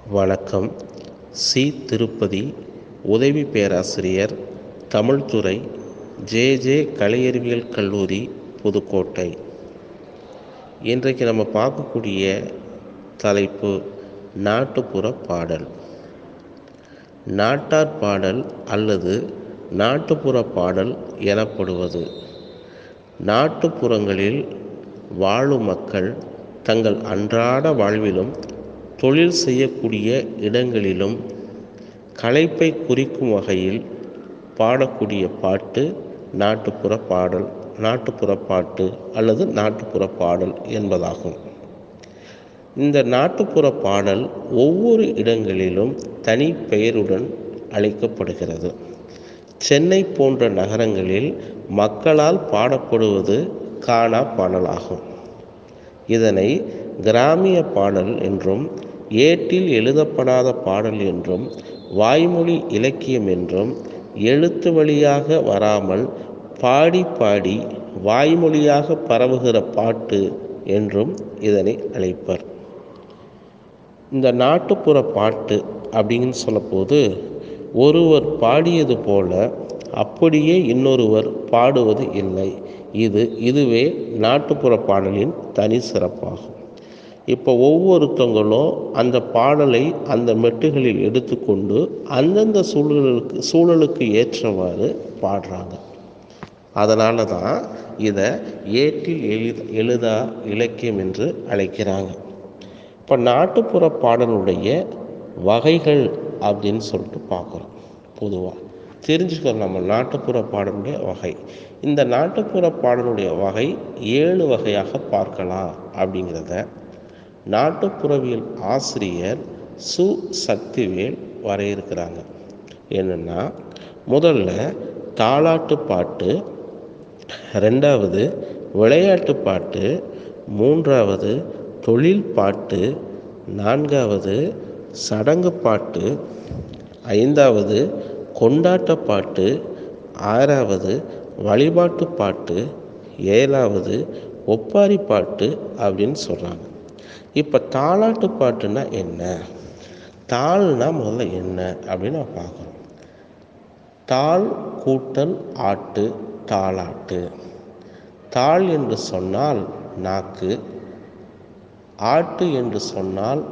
வணக்கம் சி திருப்பதி உதவி பேராசிரியர் தமிழ்துறை ஜே ஜே கலையறிவியல் கல்லூரி புதுக்கோட்டை இன்றைக்கு நம்ம பார்க்கக்கூடிய தலைப்பு நாட்டுப்புற பாடல் நாட்டார் பாடல் அல்லது நாட்டுப்புற பாடல் எனப்படுவது நாட்டுப்புறங்களில் வாழும் மக்கள் தங்கள் அன்றாட வாழ்விலும் தொழில் செய்யக்கூடிய இடங்களிலும் களைப்பை குறிக்கும் வகையில் பாடக்கூடிய பாட்டு நாட்டுப்புற பாடல் நாட்டுப்புற பாட்டு அல்லது நாட்டுப்புற பாடல் என்பதாகும் இந்த நாட்டுப்புற பாடல் ஒவ்வொரு இடங்களிலும் தனி பெயருடன் அழைக்கப்படுகிறது சென்னை போன்ற நகரங்களில் மக்களால் பாடப்படுவது காணா பாடலாகும் இதனை கிராமிய பாடல் என்றும் ஏட்டில் எழுதப்படாத பாடல் என்றும் வாய்மொழி இலக்கியம் என்றும் எழுத்து வழியாக வராமல் பாடி பாடி வாய்மொழியாக பரவுகிற பாட்டு என்றும் இதனை அழைப்பர் இந்த நாட்டுப்புற பாட்டு அப்படின்னு சொல்லப்போது ஒருவர் பாடியது போல அப்படியே இன்னொருவர் பாடுவது இல்லை இது இதுவே நாட்டுப்புற பாடலின் தனி சிறப்பாகும் இப்போ ஒவ்வொருத்தவங்களும் அந்த பாடலை அந்த மெட்டுகளில் எடுத்துக்கொண்டு அந்தந்த சூழலுக்கு சூழலுக்கு ஏற்றவாறு பாடுறாங்க அதனால தான் இதை ஏட்டில் எழுத எழுதா இலக்கியம் என்று அழைக்கிறாங்க இப்போ நாட்டுப்புற பாடலுடைய வகைகள் அப்படின்னு சொல்லிட்டு பார்க்குறோம் பொதுவாக தெரிஞ்சுக்கிறோம் நம்ம நாட்டுப்புற பாடலுடைய வகை இந்த நாட்டுப்புற பாடலுடைய வகை ஏழு வகையாக பார்க்கலாம் அப்படிங்கிறத நாட்டுப்புறவியல் ஆசிரியர் சு சக்திவேல் வரையிருக்கிறாங்க என்னென்னா முதல்ல தாலாட்டு பாட்டு ரெண்டாவது விளையாட்டு பாட்டு மூன்றாவது தொழில் பாட்டு நான்காவது சடங்கு பாட்டு ஐந்தாவது கொண்டாட்ட பாட்டு ஆறாவது வழிபாட்டு பாட்டு ஏழாவது ஒப்பாரி பாட்டு அப்படின்னு சொல்கிறாங்க இப்போ தாலாட்டு பாட்டுனா என்ன தாள்னா முதல்ல என்ன அப்படின்னு நம்ம பார்க்குறோம் தாள் கூட்டல் ஆட்டு தாளாட்டு தாள் என்று சொன்னால் நாக்கு ஆட்டு என்று சொன்னால்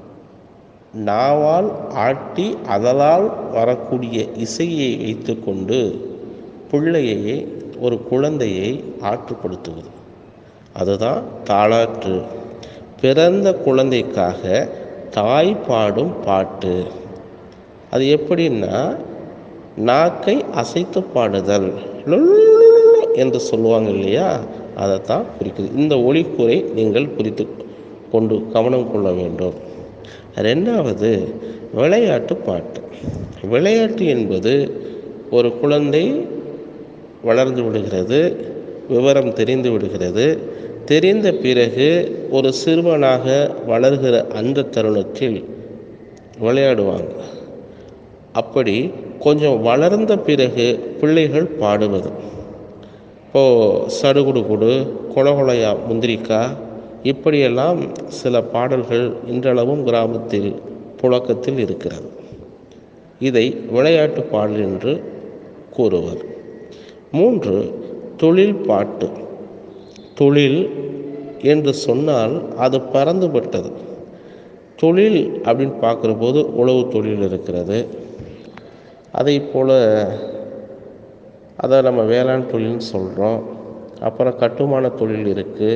நாவால் ஆட்டி அதலால் வரக்கூடிய இசையை வைத்துக்கொண்டு பிள்ளையை ஒரு குழந்தையை ஆற்றுப்படுத்துவது அதுதான் தாளாற்று பிறந்த குழந்தைக்காக தாய் பாடும் பாட்டு அது எப்படின்னா நாக்கை அசைத்து பாடுதல் என்று சொல்லுவாங்க இல்லையா அதை தான் குறிக்குது இந்த ஒளிக்குறை நீங்கள் குறித்து கொண்டு கவனம் கொள்ள வேண்டும் ரெண்டாவது விளையாட்டு பாட்டு விளையாட்டு என்பது ஒரு குழந்தை வளர்ந்து விடுகிறது விவரம் தெரிந்து விடுகிறது தெரிந்த பிறகு ஒரு சிறுவனாக வளர்கிற அந்த தருணத்தில் விளையாடுவாங்க அப்படி கொஞ்சம் வளர்ந்த பிறகு பிள்ளைகள் பாடுவது இப்போது சடுகுடு குடு கொலகொலையா முந்திரிக்கா இப்படியெல்லாம் சில பாடல்கள் இன்றளவும் கிராமத்தில் புழக்கத்தில் இருக்கிறது இதை விளையாட்டு பாடல் என்று கூறுவர் மூன்று தொழில் பாட்டு தொழில் என்று சொன்னால் அது பறந்துபட்டது தொழில் அப்படின்னு பார்க்குற போது உழவு தொழில் இருக்கிறது அதை போல் அதை நம்ம வேளாண் தொழில்னு சொல்கிறோம் அப்புறம் கட்டுமான தொழில் இருக்குது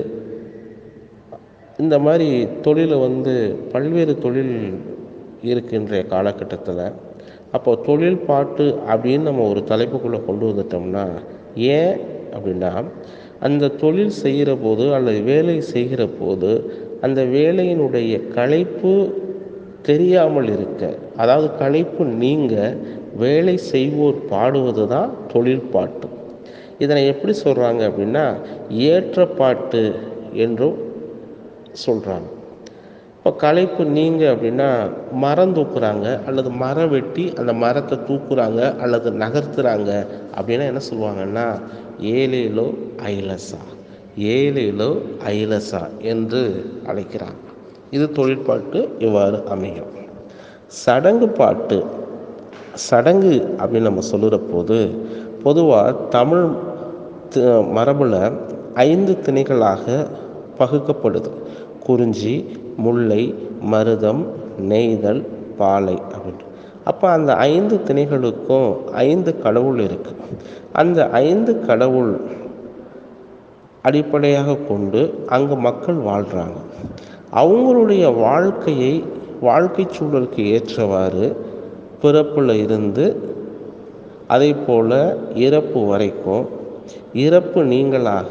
இந்த மாதிரி தொழிலை வந்து பல்வேறு தொழில் இருக்கின்ற காலகட்டத்தில் அப்போ தொழில் பாட்டு அப்படின்னு நம்ம ஒரு தலைப்புக்குள்ளே கொண்டு வந்துட்டோம்னா ஏன் அப்படின்னா அந்த தொழில் செய்கிற போது அல்லது வேலை செய்கிற போது அந்த வேலையினுடைய களைப்பு தெரியாமல் இருக்க அதாவது களைப்பு நீங்க வேலை செய்வோர் பாடுவது தான் தொழில் பாட்டு இதனை எப்படி சொல்கிறாங்க அப்படின்னா ஏற்ற பாட்டு என்றும் சொல்கிறாங்க இப்போ களைப்பு நீங்க அப்படின்னா மரம் தூக்குறாங்க அல்லது மரம் வெட்டி அந்த மரத்தை தூக்குறாங்க அல்லது நகர்த்துறாங்க அப்படின்னா என்ன சொல்லுவாங்கன்னா ஏலேலோ ஐலசா ஏலேலோ ஐலசா என்று அழைக்கிறாங்க இது தொழிற்பாட்டு இவ்வாறு அமையும் சடங்கு பாட்டு சடங்கு அப்படின்னு நம்ம சொல்லுற போது பொதுவாக தமிழ் மரபில் ஐந்து திணைகளாக பகுக்கப்படுது குறிஞ்சி முல்லை மருதம் நெய்தல் பாலை அப்படின்ட்டு அப்போ அந்த ஐந்து திணைகளுக்கும் ஐந்து கடவுள் இருக்குது அந்த ஐந்து கடவுள் அடிப்படையாக கொண்டு அங்கே மக்கள் வாழ்கிறாங்க அவங்களுடைய வாழ்க்கையை வாழ்க்கை சூழலுக்கு ஏற்றவாறு பிறப்பில் இருந்து அதே போல் இறப்பு வரைக்கும் இறப்பு நீங்களாக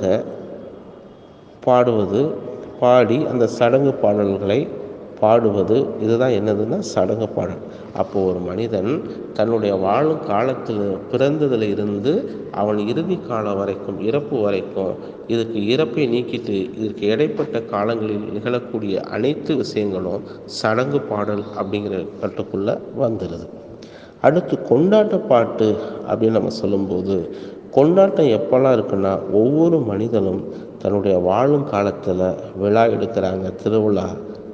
பாடுவது பாடி அந்த சடங்கு பாடல்களை பாடுவது இதுதான் என்னதுன்னா சடங்கு பாடல் அப்போ ஒரு மனிதன் தன்னுடைய வாழும் காலத்தில் பிறந்ததில் இருந்து அவன் இறுதி காலம் வரைக்கும் இறப்பு வரைக்கும் இதுக்கு இறப்பை நீக்கிட்டு இதற்கு இடைப்பட்ட காலங்களில் நிகழக்கூடிய அனைத்து விஷயங்களும் சடங்கு பாடல் அப்படிங்கிற கட்டுக்குள்ளே வந்துடுது அடுத்து கொண்டாட்ட பாட்டு அப்படின்னு நம்ம சொல்லும்போது கொண்டாட்டம் எப்போல்லாம் இருக்குன்னா ஒவ்வொரு மனிதனும் தன்னுடைய வாழும் காலத்தில் விழா எடுக்கிறாங்க திருவிழா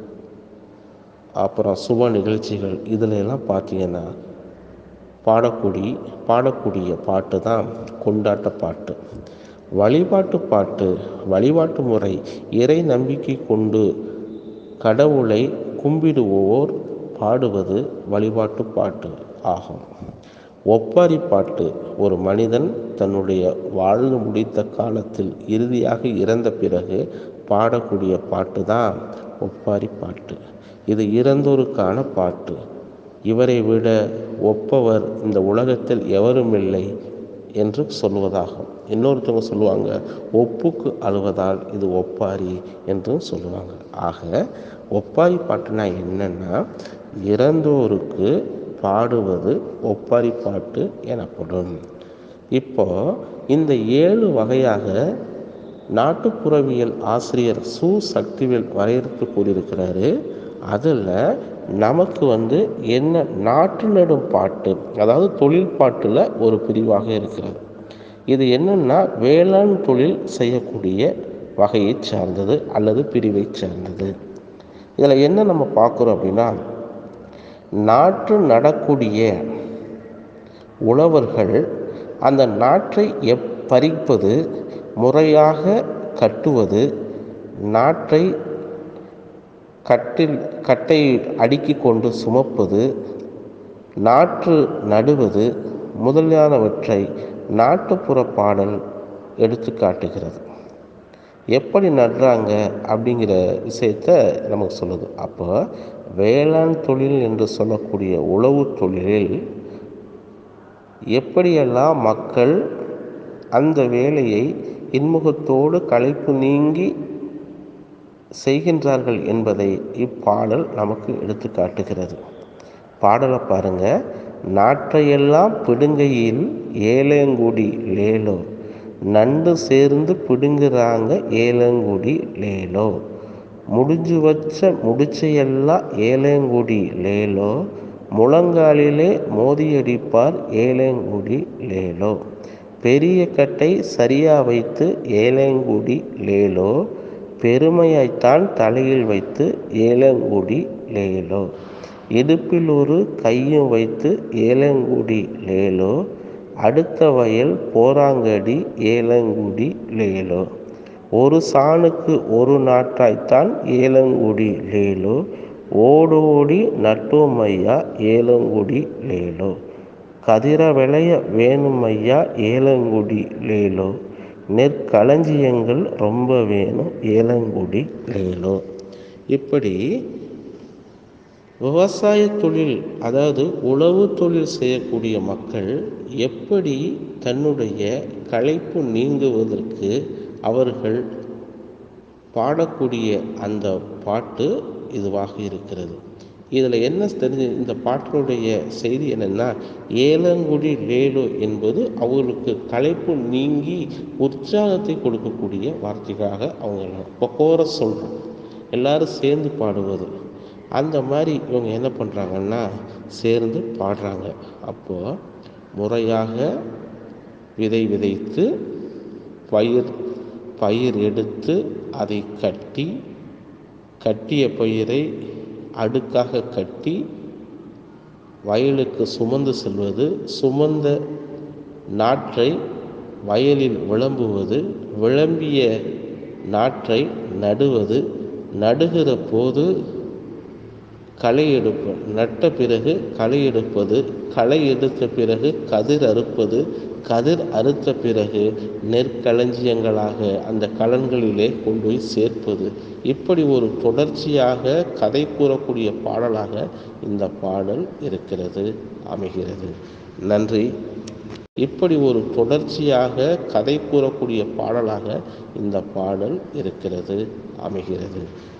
அப்புறம் சுப நிகழ்ச்சிகள் இதில் எல்லாம் பார்த்தீங்கன்னா பாடக்கூடிய பாடக்கூடிய பாட்டு தான் கொண்டாட்ட பாட்டு வழிபாட்டு பாட்டு வழிபாட்டு முறை இறை நம்பிக்கை கொண்டு கடவுளை கும்பிடுவோர் பாடுவது வழிபாட்டு பாட்டு ஆகும் ஒப்பாரி பாட்டு ஒரு மனிதன் தன்னுடைய வாழ்ந்து முடித்த காலத்தில் இறுதியாக இறந்த பிறகு பாடக்கூடிய பாட்டு தான் ஒப்பாரி பாட்டு இது இறந்தோருக்கான பாட்டு இவரை விட ஒப்பவர் இந்த உலகத்தில் எவரும் இல்லை என்று சொல்வதாகும் இன்னொருத்தவங்க சொல்லுவாங்க ஒப்புக்கு அழுவதால் இது ஒப்பாரி என்றும் சொல்லுவாங்க ஆக ஒப்பாரி பாட்டுனா என்னன்னா இறந்தோருக்கு பாடுவது ஒப்பாரி பாட்டு எனப்படும் இப்போ இந்த ஏழு வகையாக நாட்டுப்புறவியல் ஆசிரியர் சு சக்திவேல் வரையறுத்து கூறியிருக்கிறாரு அதில் நமக்கு வந்து என்ன நாட்டு நடும் பாட்டு அதாவது தொழில் பாட்டில் ஒரு பிரிவாக இருக்கிறது இது என்னன்னா வேளாண் தொழில் செய்யக்கூடிய வகையை சார்ந்தது அல்லது பிரிவை சார்ந்தது இதில் என்ன நம்ம பார்க்குறோம் அப்படின்னா நாற்று நடக்கூடிய உழவர்கள் அந்த நாற்றை எப் பறிப்பது முறையாக கட்டுவது நாற்றை கட்டில் கட்டை அடுக்கி கொண்டு சுமப்பது நாற்று நடுவது முதலியானவற்றை நாட்டுப்புற பாடல் எடுத்து காட்டுகிறது எப்படி நடுறாங்க அப்படிங்கிற விஷயத்த நமக்கு சொல்லுது அப்போ வேளாண் தொழில் என்று சொல்லக்கூடிய உழவு தொழிலில் எப்படியெல்லாம் மக்கள் அந்த வேலையை இன்முகத்தோடு களைப்பு நீங்கி செய்கின்றார்கள் என்பதை இப்பாடல் நமக்கு எடுத்து காட்டுகிறது பாடலை பாருங்க நாற்றையெல்லாம் பிடுங்கையில் ஏலங்குடி லேலோ நண்டு சேர்ந்து பிடுங்குறாங்க ஏலங்குடி லேலோ முடிஞ்சு வச்ச முடிச்சையெல்லாம் ஏலங்குடி லேலோ முழங்காலிலே மோதியடிப்பார் ஏலங்குடி லேலோ பெரிய கட்டை சரியா வைத்து ஏலங்குடி லேலோ பெருமையாய்த்தான் தலையில் வைத்து ஏலங்குடி லேலோ இடுப்பில் ஒரு கையும் வைத்து ஏலங்குடி லேலோ அடுத்த வயல் போராங்கடி ஏலங்குடி லேலோ ஒரு சாணுக்கு ஒரு நாட்டாய்த்தான் ஏலங்குடி லேலோ ஓடோடி நட்டோமையா ஏலங்குடி லேலோ கதிர விளைய வேணுமையா ஏலங்குடி லேலோ நெற்களஞ்சியங்கள் ரொம்ப வேணும் ஏலங்குடி லேலோ இப்படி விவசாய தொழில் அதாவது உழவு தொழில் செய்யக்கூடிய மக்கள் எப்படி தன்னுடைய களைப்பு நீங்குவதற்கு அவர்கள் பாடக்கூடிய அந்த பாட்டு இதுவாக இருக்கிறது இதில் என்ன தெரிஞ்சு இந்த பாட்டினுடைய செய்தி என்னென்னா ஏலங்குடி லேலோ என்பது அவர்களுக்கு களைப்பு நீங்கி உற்சாகத்தை கொடுக்கக்கூடிய வார்த்தைக்காக அவங்க இப்போ கோரஸ் சொல்கிறோம் எல்லாரும் சேர்ந்து பாடுவது அந்த மாதிரி இவங்க என்ன பண்ணுறாங்கன்னா சேர்ந்து பாடுறாங்க அப்போது முறையாக விதை விதைத்து பயிர் பயிர் எடுத்து அதை கட்டி கட்டிய பயிரை அடுக்காக கட்டி வயலுக்கு சுமந்து செல்வது சுமந்த நாற்றை வயலில் விளம்புவது விளம்பிய நாற்றை நடுவது நடுகிற போது களை எடுப்பு நட்ட பிறகு களை எடுப்பது களை எடுத்த பிறகு கதிர் அறுப்பது கதிர் அறுத்த பிறகு நெற்களஞ்சியங்களாக அந்த கலன்களிலே கொண்டு போய் சேர்ப்பது இப்படி ஒரு தொடர்ச்சியாக கதை கூறக்கூடிய பாடலாக இந்த பாடல் இருக்கிறது அமைகிறது நன்றி இப்படி ஒரு தொடர்ச்சியாக கதை கூறக்கூடிய பாடலாக இந்த பாடல் இருக்கிறது அமைகிறது